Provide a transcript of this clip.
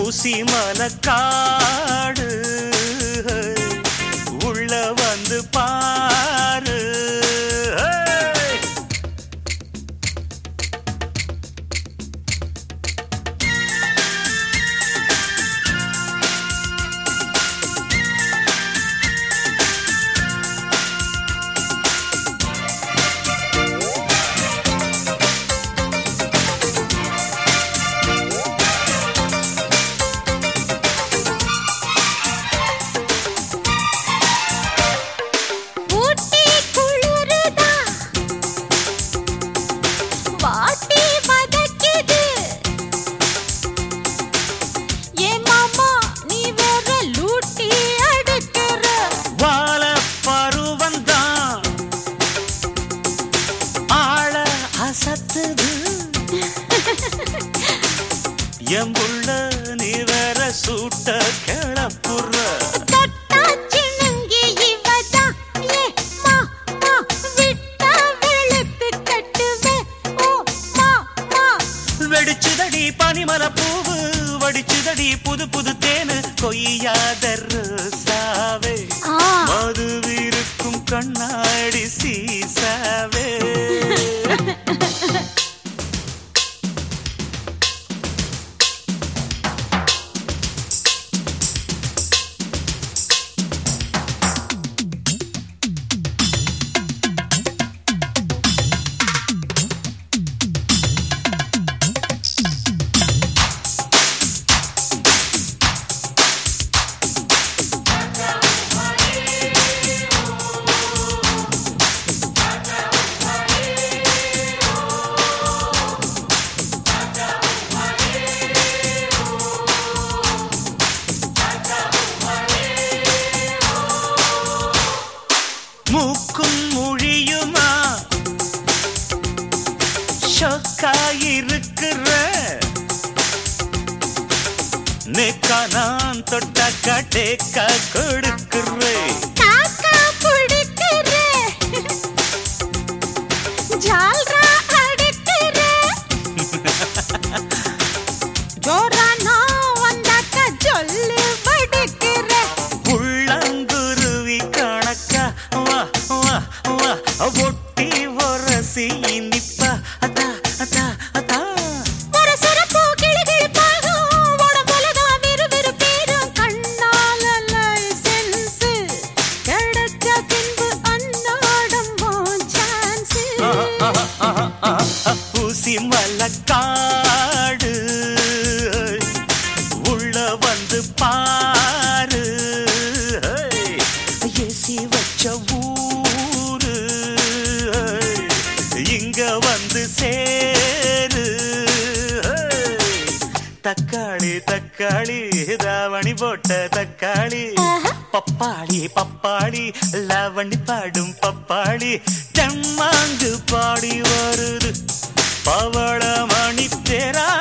ஊசி மலக்காடு உள்ள வந்து பாரு ஊட்டி குளிருதா வாட்டி வதக்குது ஏ மாமா நீ வேற லூட்டி அடுக்கிற வாழ பருவந்தான் ஆழ அசத்துது எம்புள்ள நீ வேற சூட்ட கிளப்புற தொட்டாச்சி நங்கி இவதா ஏ மா மா விட்டா வெளுத்து கட்டுவே ஓ மா மா வெடிச்சுதடி பனிமல பூவு வடிச்சுதடி புது புது தேனு கொய்யாத ரோசாவே ஆ மதுவிருக்கும் கண்ணாடி சீசாவே மூக்கும் மொழியுமா ஷொக்காயிருக்கிற நேக்கா நான் தொட்டாக்கா டேக்கா கொடுக்கிறேன் காக்கா புடிக்கிற ஜால்ரா அடிக்கிற ஜோரா நான் வந்தாக்க ஜொல்லு வடிக்கிற உள்ளங்குருவி கணக்கா வா வா வா ஒட்டி ஒரசி இனிப்பா அதா அதா அதா ஒரு சிறப்பு கிளுகிழுப்பாகும் உடம்புலதான் விறுவிறுப்பேறும் கண்ணால லைசென்ஸ் கிடைச்ச பின்பு அன்னாடம் சான்ஸ் பூசி மலக்காடு உள்ள வந்து பாரு ஏசி வச்ச ஊரு இங்க வந்து சேரு தக்காளி தக்காளி தாவணி போட்ட தக்காளி பப்பாளி பப்பாளி லவணி பாடும் பப்பாளி தெம்மாங்கு பாடி வருது பவளமணி தேரா